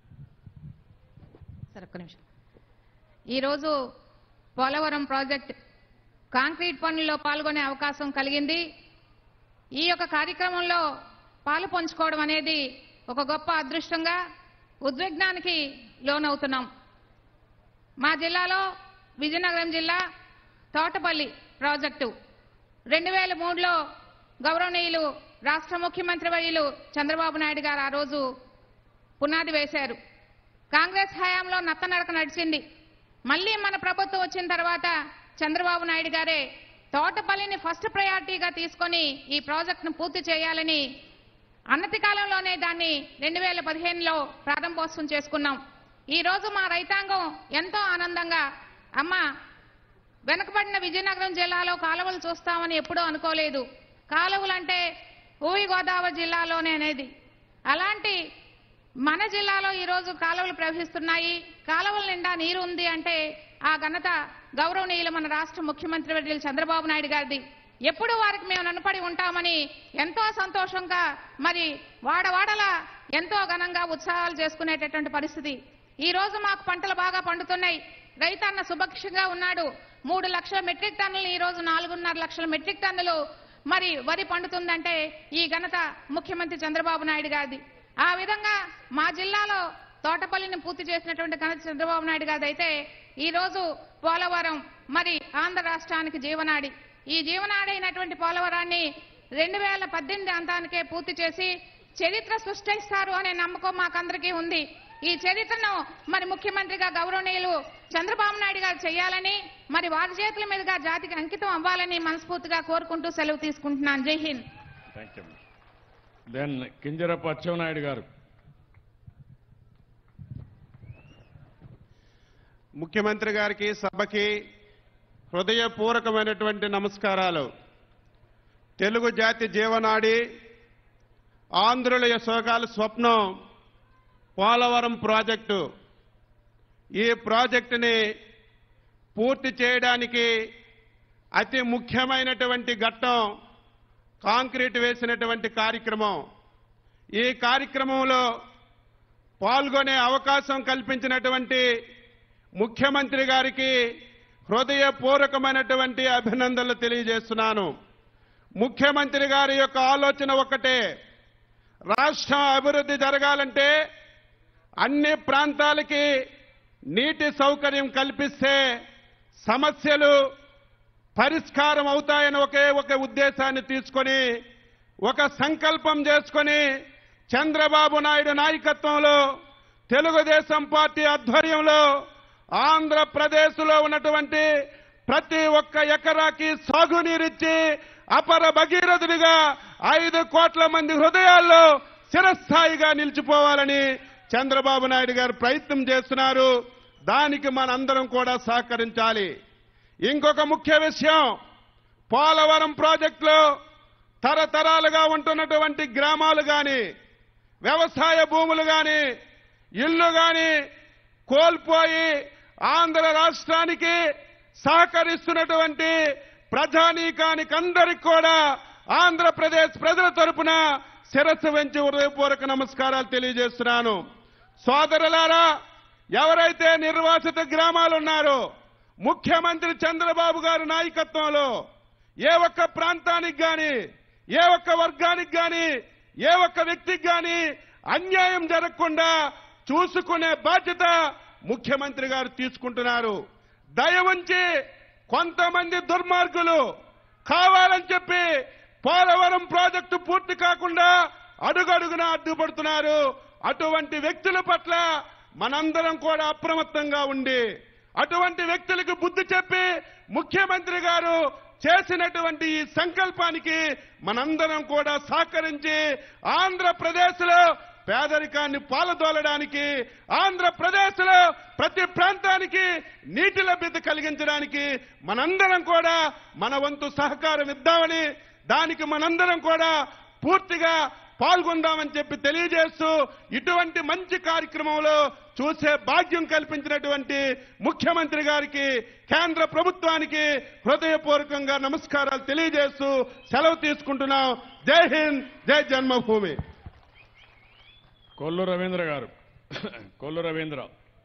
సార్ ఒక్క నిమిషం ఈరోజు పోలవరం ప్రాజెక్ట్ కాంక్రీట్ పనుల్లో పాల్గొనే అవకాశం కలిగింది ఈ యొక్క కార్యక్రమంలో పాలు పంచుకోవడం అనేది ఒక గొప్ప అదృష్టంగా ఉద్విగ్నానికి లోనవుతున్నాం మా జిల్లాలో విజయనగరం జిల్లా తోటపల్లి ప్రాజెక్టు రెండు వేల మూడులో గౌరవనీయులు రాష్ట్ర ముఖ్యమంత్రి వర్యులు చంద్రబాబు నాయుడు గారు ఆ రోజు పునాది వేశారు కాంగ్రెస్ హయాంలో నత్తనడక నడిచింది మళ్ళీ మన ప్రభుత్వం వచ్చిన తర్వాత చంద్రబాబు నాయుడు గారే తోటపల్లిని ఫస్ట్ ప్రయారిటీగా తీసుకొని ఈ ప్రాజెక్టును పూర్తి చేయాలని అన్నతి కాలంలోనే దాన్ని రెండు వేల పదిహేనులో ప్రారంభోత్సవం చేసుకున్నాం ఈ రోజు మా రైతాంగం ఎంతో ఆనందంగా అమ్మ వెనకబడిన విజయనగరం జిల్లాలో కాలువలు చూస్తామని ఎప్పుడూ అనుకోలేదు కాలువలంటే ఊవి గోదావరి జిల్లాలోనే అనేది అలాంటి మన జిల్లాలో ఈరోజు కాలువలు ప్రవహిస్తున్నాయి కాలువల నిండా నీరు ఉంది అంటే ఆ ఘనత గౌరవనీయులు మన రాష్ట్ర ముఖ్యమంత్రి వర్యులు చంద్రబాబు నాయుడు గారిది ఎప్పుడు వారికి మేము నన్నపడి ఉంటామని ఎంతో సంతోషంగా మరి వాడవాడల ఎంతో ఘనంగా ఉత్సాహాలు చేసుకునేటటువంటి పరిస్థితి ఈ రోజు మాకు పంటలు బాగా పండుతున్నాయి రైతన్న సుభక్షంగా ఉన్నాడు మూడు లక్షల మెట్రిక్ టన్నులు ఈ రోజు నాలుగున్నర లక్షల మెట్రిక్ టన్నులు మరి వరి పండుతుందంటే ఈ ఘనత ముఖ్యమంత్రి చంద్రబాబు నాయుడు గారిది ఆ విధంగా మా జిల్లాలో తోటపల్లిని పూర్తి చేసినటువంటి ఘనత చంద్రబాబు నాయుడు గారిది అయితే ఈ రోజు పోలవరం మరి ఆంధ్ర రాష్ట్రానికి జీవనాడి ఈ జీవనాడి అయినటువంటి పోలవరాన్ని రెండు వేల పద్దెనిమిది అంతానికే పూర్తి చేసి చరిత్ర సృష్టిస్తారు అనే నమ్మకం మాకందరికీ ఉంది ఈ చరిత్రను మరి ముఖ్యమంత్రిగా గౌరవనీయులు చంద్రబాబు నాయుడు గారు చేయాలని మరి వారి చేతుల మీదుగా జాతికి అంకితం అవ్వాలని మనస్ఫూర్తిగా కోరుకుంటూ సెలవు తీసుకుంటున్నాను జై Hind thank you then Kinjarapu Atchannaidu garu ముఖ్యమంత్రి గారికి సభకి హృదయపూర్వకమైనటువంటి నమస్కారాలు తెలుగు జాతి జీవనాడి ఆంధ్రుల సోకాల స్వప్నం పోలవరం ప్రాజెక్టు ఈ ప్రాజెక్టుని పూర్తి చేయడానికి అతి ముఖ్యమైనటువంటి ఘట్టం కాంక్రీట్ వేసినటువంటి కార్యక్రమం ఈ కార్యక్రమంలో పాల్గొనే అవకాశం కల్పించినటువంటి ముఖ్యమంత్రి గారికి హృదయపూర్వకమైనటువంటి అభినందనలు తెలియజేస్తున్నాను ముఖ్యమంత్రి గారి యొక్క ఆలోచన ఒకటే రాష్ట్రం అభివృద్ధి జరగాలంటే అన్ని ప్రాంతాలకి నీటి సౌకర్యం కల్పిస్తే సమస్యలు పరిష్కారం అవుతాయని ఒకే ఒక ఉద్దేశాన్ని తీసుకొని ఒక సంకల్పం చేసుకొని చంద్రబాబు నాయుడు నాయకత్వంలో తెలుగుదేశం పార్టీ ఆధ్వర్యంలో ఆంధ్రప్రదేశ్లో ఉన్నటువంటి ప్రతి ఒక్క ఎకరాకి సాగునీరిచ్చి అపర భగీరథుడిగా ఐదు కోట్ల మంది హృదయాల్లో చిరస్థాయిగా నిలిచిపోవాలని చంద్రబాబు నాయుడు గారు ప్రయత్నం చేస్తున్నారు దానికి మనందరం కూడా సహకరించాలి ఇంకొక ముఖ్య విషయం పోలవరం ప్రాజెక్టులో తరతరాలుగా ఉంటున్నటువంటి గ్రామాలు గాని వ్యవసాయ భూములు గాని ఇల్లు గాని కోల్పోయి ఆంధ్ర రాష్ట్రానికి సహకరిస్తున్నటువంటి ప్రజానీకానికి అందరికి కూడా ఆంధ్రప్రదేశ్ ప్రజల తరపున శిరస్సు వెంచి హృదయపూర్వక నమస్కారాలు తెలియజేస్తున్నాను సోదరులారా ఎవరైతే నిర్వాసిత గ్రామాలు ఉన్నారో ముఖ్యమంత్రి చంద్రబాబు గారి నాయకత్వంలో ఏ ఒక్క ప్రాంతానికి గాని ఏ ఒక్క వర్గానికి గాని ఏ ఒక్క వ్యక్తికి గాని అన్యాయం జరగకుండా చూసుకునే బాధ్యత ముఖ్యమంత్రి గారు తీసుకుంటున్నారు దయ ఉంచి కొంతమంది దుర్మార్గులు కావాలని చెప్పి పోలవరం ప్రాజెక్టు పూర్తి కాకుండా అడుగడుగున అడ్డుపడుతున్నారు అటువంటి వ్యక్తుల పట్ల మనందరం కూడా అప్రమత్తంగా ఉండి అటువంటి వ్యక్తులకు బుద్ధి చెప్పి ముఖ్యమంత్రి గారు చేసినటువంటి ఈ సంకల్పానికి మనందరం కూడా సహకరించి ఆంధ్రప్రదేశ్ లో పేదరికాన్ని పాలదోలడానికి ఆంధ్రప్రదేశ్లో ప్రతి ప్రాంతానికి నీటి లభ్యత కలిగించడానికి మనందరం కూడా మన వంతు సహకారం ఇద్దామని దానికి మనందరం కూడా పూర్తిగా పాల్గొందామని చెప్పి తెలియజేస్తూ ఇటువంటి మంచి కార్యక్రమంలో చూసే భాగ్యం కల్పించినటువంటి ముఖ్యమంత్రి గారికి కేంద్ర ప్రభుత్వానికి హృదయపూర్వకంగా నమస్కారాలు తెలియజేస్తూ సెలవు తీసుకుంటున్నాం జై హింద్ జై జన్మభూమి కొల్లు రవీంద్ర గారు కొల్లు రవీంద్ర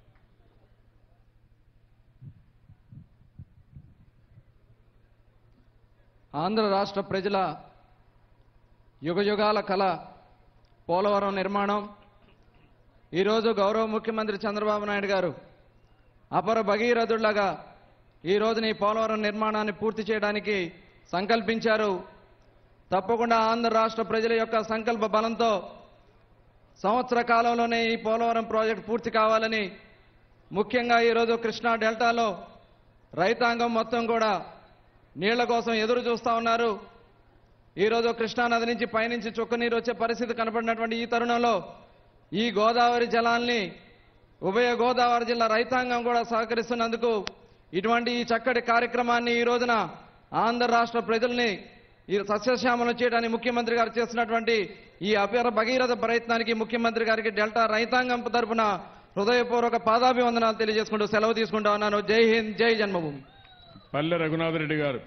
ఆంధ్ర రాష్ట్ర ప్రజల యుగయుగాల కళ పోలవరం నిర్మాణం ఈరోజు గౌరవ ముఖ్యమంత్రి చంద్రబాబు నాయుడు గారు అపర భగీరథుళ్లగా ఈ రోజున ఈ పోలవరం నిర్మాణాన్ని పూర్తి చేయడానికి సంకల్పించారు తప్పకుండా ఆంధ్ర రాష్ట్ర ప్రజల యొక్క సంకల్ప బలంతో సంవత్సర కాలంలోనే ఈ పోలవరం ప్రాజెక్టు పూర్తి కావాలని ముఖ్యంగా ఈరోజు కృష్ణా డెల్టాలో రైతాంగం మొత్తం కూడా నీళ్ల కోసం ఎదురు చూస్తా ఉన్నారు ఈరోజు కృష్ణానది నుంచి పైనుంచి చుక్క నీరు వచ్చే పరిస్థితి కనపడినటువంటి ఈ తరుణంలో ఈ గోదావరి జలాల్ని ఉభయ గోదావరి జిల్లా రైతాంగం కూడా సహకరిస్తున్నందుకు ఇటువంటి ఈ చక్కటి కార్యక్రమాన్ని ఈ రోజున ఆంధ్ర రాష్ట్ర ప్రజల్ని ఈ సస్యశ్యామలం చేయడానికి ముఖ్యమంత్రి గారు చేస్తున్నటువంటి ఈ అపర భగీరథ ప్రయత్నానికి ముఖ్యమంత్రి గారికి డెల్టా రైతాంగం తరపున హృదయపూర్వక పాదాభివందనాలు తెలియజేసుకుంటూ సెలవు తీసుకుంటా ఉన్నాను జై హింద్ జై జన్మభూమి పల్లె రఘునాథ్ రెడ్డి గారు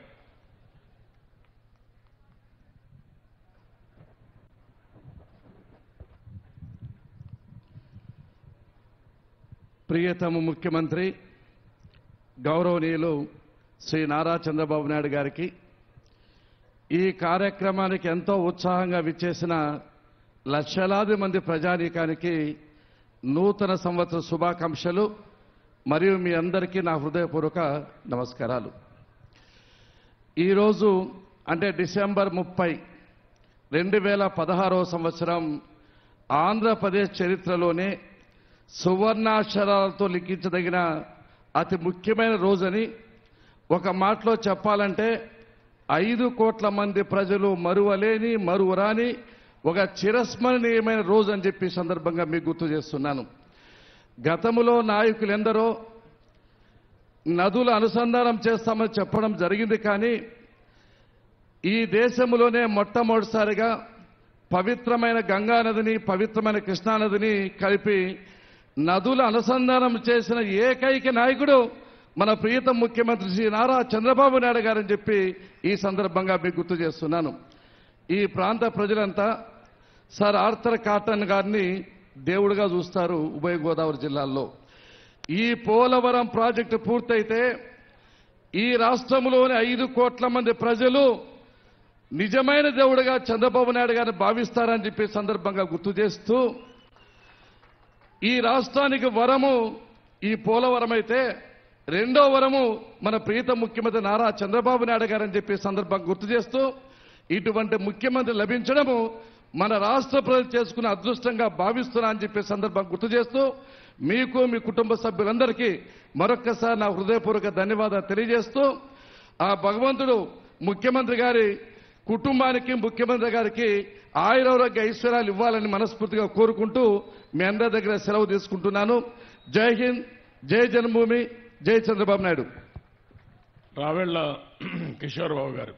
ప్రియతమ ముఖ్యమంత్రి గౌరవనీయులు శ్రీ నారా చంద్రబాబు నాయుడు గారికి ఈ కార్యక్రమానికి ఎంతో ఉత్సాహంగా విచ్చేసిన లక్షలాది మంది ప్రజానీకానికి నూతన సంవత్సర శుభాకాంక్షలు మరియు మీ అందరికీ నా హృదయపూర్వక నమస్కారాలు ఈరోజు అంటే డిసెంబర్ ముప్పై రెండు వేల పదహారవ సంవత్సరం ఆంధ్రప్రదేశ్ చరిత్రలోనే సువర్ణాక్షరాలతో లిఖించదగిన అతి ముఖ్యమైన రోజని ఒక మాటలో చెప్పాలంటే ఐదు కోట్ల మంది ప్రజలు మరువలేని మరువరాని ఒక చిరస్మరణీయమైన రోజు అని చెప్పి ఈ సందర్భంగా మీకు గుర్తు చేస్తున్నాను గతములో నాయకులు ఎందరో నదుల అనుసంధానం చేస్తామని చెప్పడం జరిగింది కానీ ఈ దేశంలోనే మొట్టమొదటిసారిగా పవిత్రమైన గంగా నదిని పవిత్రమైన కృష్ణానదిని కలిపి నదుల అనుసంధానం చేసిన ఏకైక నాయకుడు మన ప్రియతం ముఖ్యమంత్రి శ్రీ నారా చంద్రబాబు నాయుడు గారని చెప్పి ఈ సందర్భంగా మీకు గుర్తు చేస్తున్నాను ఈ ప్రాంత ప్రజలంతా సార్ ఆర్థర్ కాటన్ గారిని దేవుడిగా చూస్తారు ఉభయ గోదావరి జిల్లాల్లో ఈ పోలవరం ప్రాజెక్టు పూర్తయితే ఈ రాష్ట్రంలోని ఐదు కోట్ల మంది ప్రజలు నిజమైన దేవుడిగా చంద్రబాబు నాయుడు గారిని భావిస్తారని చెప్పి సందర్భంగా గుర్తు చేస్తూ ఈ రాష్ట్రానికి వరము ఈ పోలవరం అయితే రెండో వరము మన ప్రీత ముఖ్యమంత్రి నారా చంద్రబాబు నాయుడు గారని చెప్పి సందర్భంగా గుర్తు చేస్తూ ఇటువంటి ముఖ్యమంత్రి లభించడము మన రాష్ట్ర ప్రజలు చేసుకున్న అదృష్టంగా భావిస్తున్నా అని చెప్పే సందర్భం గుర్తు చేస్తూ మీకు మీ కుటుంబ సభ్యులందరికీ మరొక్కసారి నా హృదయపూర్వక ధన్యవాదాలు తెలియజేస్తూ ఆ భగవంతుడు ముఖ్యమంత్రి గారి కుటుంబానికి ముఖ్యమంత్రి గారికి ఆయురారోగ్య ఐశ్వర్యాలు ఇవ్వాలని మనస్ఫూర్తిగా కోరుకుంటూ మీ అందరి దగ్గర సెలవు తీసుకుంటున్నాను జై హింద్ జై జన్మభూమి జై చంద్రబాబు నాయుడు రావెళ్ళ కిషోర్ బాబు గారు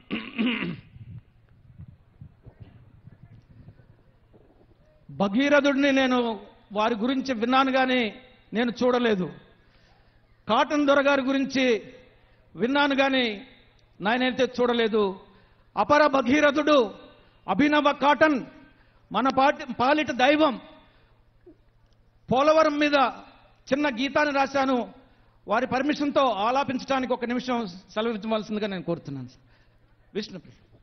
భగీరథుడిని నేను వారి గురించి విన్నాను కానీ నేను చూడలేదు కాటన్ దొర గారి గురించి విన్నాను కానీ నేనైతే చూడలేదు అపర భగీరథుడు అభినవ కాటన్ మన పాటి పాలిట దైవం పోలవరం మీద చిన్న గీతాన్ని రాశాను వారి పర్మిషన్తో ఆలాపించడానికి ఒక నిమిషం సెలవించవలసిందిగా నేను కోరుతున్నాను విష్ణు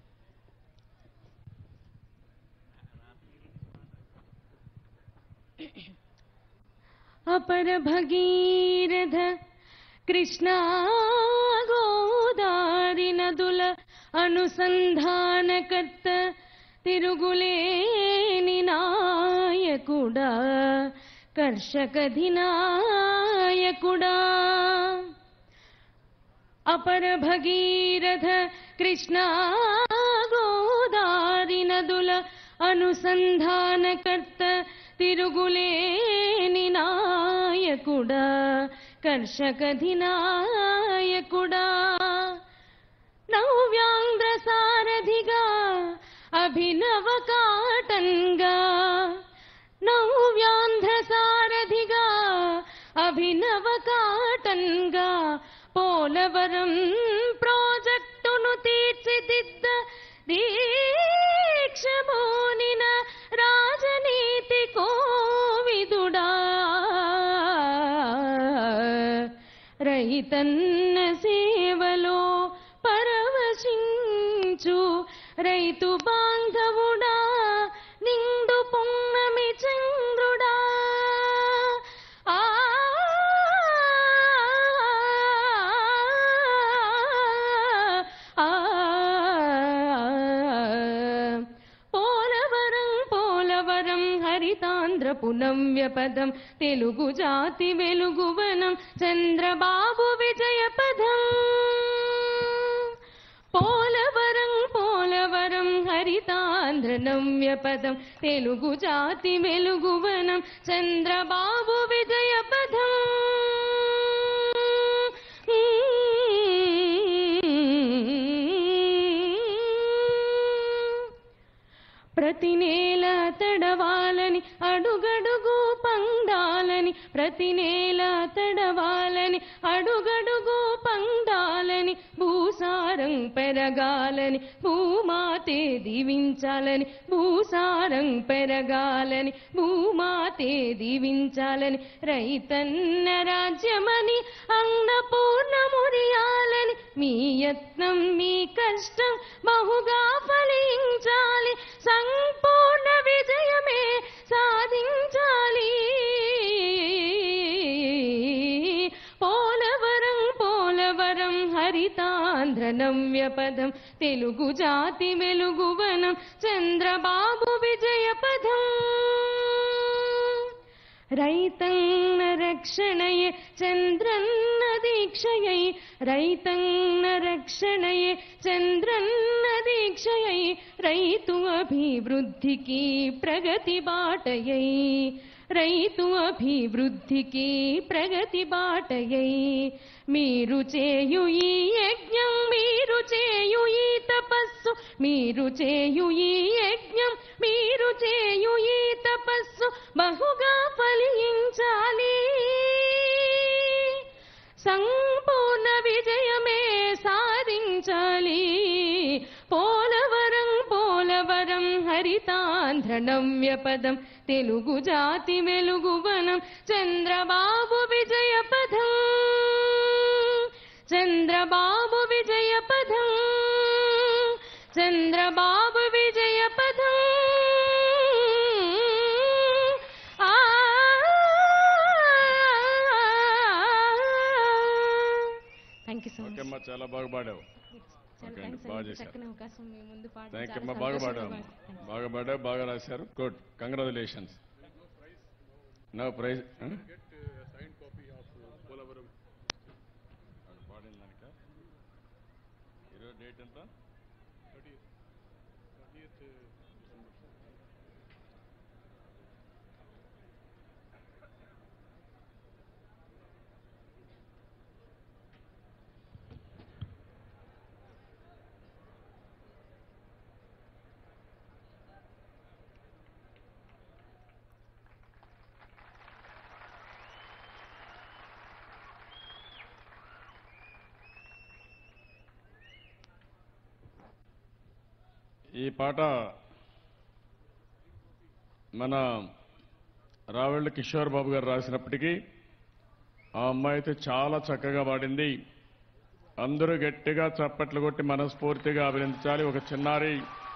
అపర భగీరథ కృష్ణా గోదారి నదుల అనుసంధానకర్త తిరుగులేని నాయకుడా కర్షకధినాయకుడా అపర భగీరథ కృష్ణా గోదారి నదుల అనుసంధానకర్త తిరుగులేని నాయకుడా కర్షకధినాయకుడా నవ్యాంధ్ర సారథిగా అభినవ కాటన్గా నవ్యాంధ్ర సారథిగా అభినవ కాటన్గా పోలవరం ప్రాజెక్టును తీర్చిదిద్ద దీక్షమోనిన రాజనీతి కోవిదుడా రైతన్న సేవలో పరవశించు రైతు బాంధవుడా నిండు పొన్నమి చంద్రుడా ఆ ఆ పోలవరం పోలవరం హరితాంధ్ర పునవ్యపదం తెలుగు జాతి వెలుగువనం చంద్రబాబు విజయ పదం పోలవరం పోలవరం హరితాంధ్ర నవ్యపదం తెలుగు జాతి వెలుగువనం చంద్రబాబు విజయ పదం ప్రతి నేల తడవాలని అడుగడుగు పండాలని ప్రతి నేల తడవాలని అడుగడుగు పండాలని భూసారం పెరగాలని భూమాతే దీవించాలని భూసారం పెరగాలని భూమాతే దీవించాలని రైతన్న రాజ్యమని అన్నపూర్ణమురియాలని మీ యత్నం మీ కష్టం బహుగా ఫలించాలి సంపూర్ణ విజయమే సాధించాలి పోలవరం పోలవరం హరితాంధ్ర నవ్యపదం తెలుగు జాతి వెలుగువనం చంద్రబాబు విజయ పదం రైతన్న రక్షణయే చంద్రన్న దీక్షయై రైతన్న రక్షణయే చంద్రన్న దీక్షయై రైతు అభివృద్ధికి ప్రగతి బాటయై రైతు అభివృద్ధికి ప్రగతి బాటయై మీరు చేయు ఈ యజ్ఞం మీరు చేయు ఈ తపస్సు మీరు చేయు ఈ యజ్ఞం మీరు చేయు ఈ తపస్సు బహుగా ఫలించాలి సంపూర్ణ విజయమే సాధించాలి పోలవరం పోలవరం హరితాంధ్ర నవ్యపదం తెలుగు జాతి వెలుగువనం చంద్రబాబు విజయ పదం చంద్రబాబు విజయ పదం చంద్రబాబు విజయ పదం ఆ thank you so okay much అమ్మా చాలా బాగా పాడావు చాలా ఓకే అండి, థ్యాంక్స్ బాగా అండి చేశారు చక్కని అవకాశం మీ ముందు పాడడం థ్యాంక్ యూ చాలా అమ్మా బాగా సంతోషంగా పాడావు పాడాను. బాగా పాడావు బాగా రాశారు గుడ్ కంగ్రాచులేషన్స్ నో ప్రైజ్ ఈరోజు డేట్ ఎంత ఈ పాట మన రావెళ్ళ కిషోర్ బాబు గారు రాసినప్పటికీ ఆ అమ్మాయి అయితే చాలా చక్కగా పాడింది అందరూ గట్టిగా చప్పట్లు కొట్టి మనస్ఫూర్తిగా అభినందించాలి ఒక చిన్నారి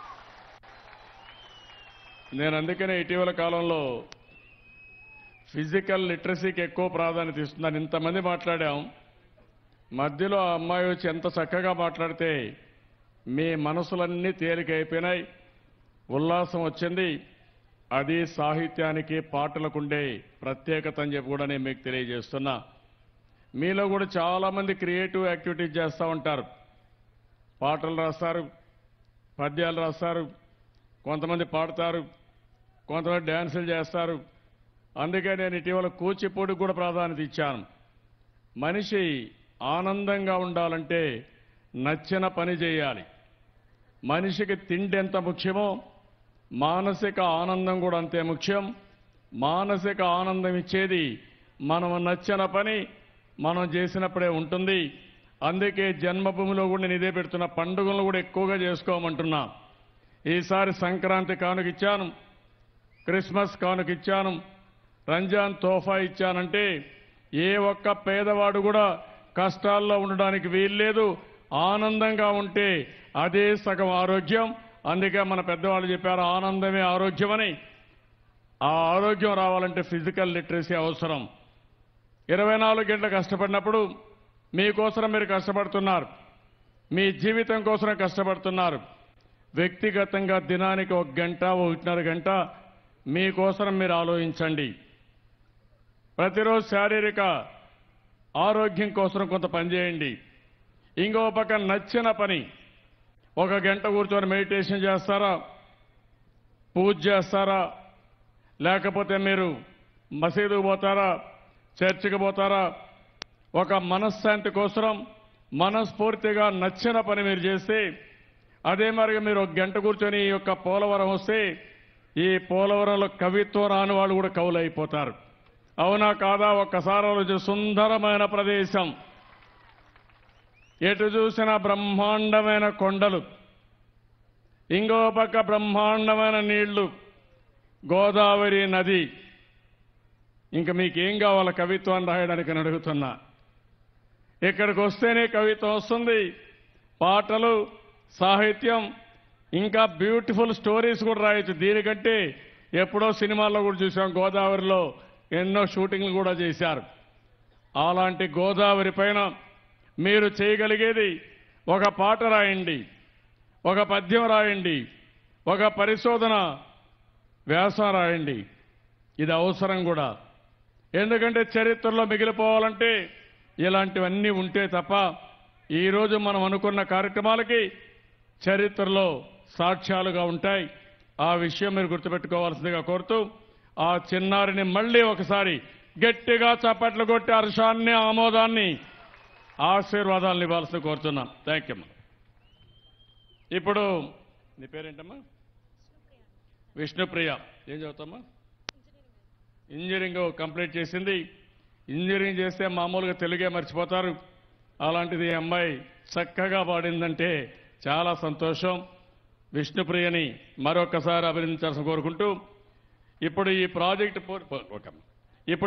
నేను అందుకనే ఇటీవల కాలంలో ఫిజికల్ లిటరసీకి ఎక్కువ ప్రాధాన్యత ఇస్తున్నాను ఇంతమంది మాట్లాడాం మధ్యలో ఆ అమ్మాయి వచ్చి ఎంత చక్కగా మాట్లాడితే మీ మనసులన్నీ తేలికైపోయినాయి ఉల్లాసం వచ్చింది అది సాహిత్యానికి పాటలకుండే ప్రత్యేకత అని చెప్పి కూడా నేను మీకు తెలియజేస్తున్నా మీలో కూడా చాలా మంది క్రియేటివ్ యాక్టివిటీస్ చేస్తూ ఉంటారు పాటలు రాస్తారు పద్యాలు రాస్తారు కొంతమంది పాడతారు కొంతమంది డ్యాన్సులు చేస్తారు అందుకే నేను ఇటీవల కూచిపూడికి కూడా ప్రాధాన్యత ఇచ్చాను మనిషి ఆనందంగా ఉండాలంటే నచ్చిన పని చేయాలి మనిషికి తిండి ఎంత ముఖ్యమో మానసిక ఆనందం కూడా అంతే ముఖ్యం మానసిక ఆనందం ఇచ్చేది మనం నచ్చిన పని మనం చేసినప్పుడే ఉంటుంది అందుకే జన్మభూమిలో కూడా నేను ఇదే పెడుతున్న పండుగలను కూడా ఎక్కువగా చేసుకోమంటున్నా ఈసారి సంక్రాంతి కానుక ఇచ్చాను క్రిస్మస్ కానుక ఇచ్చాను రంజాన్ తోఫా ఇచ్చానంటే ఏ ఒక్క పేదవాడు కూడా కష్టాల్లో ఉండడానికి వీల్లేదు ఆనందంగా ఉంటే అదే సగం ఆరోగ్యం అందుకే మన పెద్దవాళ్ళు చెప్పారు ఆనందమే ఆరోగ్యమని ఆ ఆరోగ్యం రావాలంటే ఫిజికల్ లిటరసీ అవసరం ఇరవై నాలుగు గంటలు కష్టపడినప్పుడు మీకోసం మీరు కష్టపడుతున్నారు మీ జీవితం కోసం కష్టపడుతున్నారు వ్యక్తిగతంగా దినానికి ఒక గంట ఒకటిన్నర గంట మీకోసం మీరు ఆలోచించండి ప్రతిరోజు శారీరక ఆరోగ్యం కోసం కొంత పని చేయండి ఇంకో పక్క నచ్చిన పని ఒక గంట కూర్చొని మెడిటేషన్ చేస్తారా పూజ చేస్తారా లేకపోతే మీరు మసీదుకు పోతారా చర్చికి పోతారా ఒక మనశ్శాంతి కోసం మనస్ఫూర్తిగా నచ్చిన పని మీరు చేస్తే అదే మరి మీరు ఒక గంట కూర్చొని ఈ యొక్క పోలవరం వస్తే ఈ పోలవరంలో కవిత్వం రాని వాళ్ళు కూడా కవులు అయిపోతారు అవునా కాదా ఒక్కసారి ఆలోచి సుందరమైన ప్రదేశం ఎటు చూసిన బ్రహ్మాండమైన కొండలు ఇంకో పక్క బ్రహ్మాండమైన నీళ్లు గోదావరి నది ఇంకా మీకేం కావాలో కవిత్వాన్ని రాయడానికి అని అడుగుతున్నా ఇక్కడికి వస్తేనే కవిత్వం వస్తుంది పాటలు సాహిత్యం ఇంకా బ్యూటిఫుల్ స్టోరీస్ కూడా రాయొచ్చు దీనికంటే ఎప్పుడో సినిమాల్లో కూడా చూసాం గోదావరిలో ఎన్నో షూటింగ్లు కూడా చేశారు అలాంటి గోదావరి పైన మీరు చేయగలిగేది ఒక పాట రాయండి ఒక పద్యం రాయండి ఒక పరిశోధన వ్యాసం రాయండి ఇది అవసరం కూడా ఎందుకంటే చరిత్రలో మిగిలిపోవాలంటే ఇలాంటివన్నీ ఉంటే తప్ప ఈరోజు మనం అనుకున్న కార్యక్రమాలకి చరిత్రలో సాక్ష్యాలుగా ఉంటాయి ఆ విషయం మీరు గుర్తుపెట్టుకోవాల్సిందిగా కోరుతూ ఆ చిన్నారిని మళ్ళీ ఒకసారి గట్టిగా చప్పట్లు కొట్టి హర్షాన్ని ఆమోదాన్ని ఆశీర్వాదాలను ఇవ్వాల్సి కోరుతున్నాం థ్యాంక్ యూ ఇప్పుడు నీ పేరేంటమ్మా విష్ణుప్రియ ఏం చదువుతామా ఇంజనీరింగ్ కంప్లీట్ చేసింది ఇంజనీరింగ్ చేస్తే మామూలుగా తెలుగే మర్చిపోతారు అలాంటిది ఈ అమ్మాయి చక్కగా పాడిందంటే చాలా సంతోషం విష్ణుప్రియని మరొకసారి అభినందించాల్సిన కోరుకుంటూ ఇప్పుడు ఈ ప్రాజెక్టు పూర్- ఒక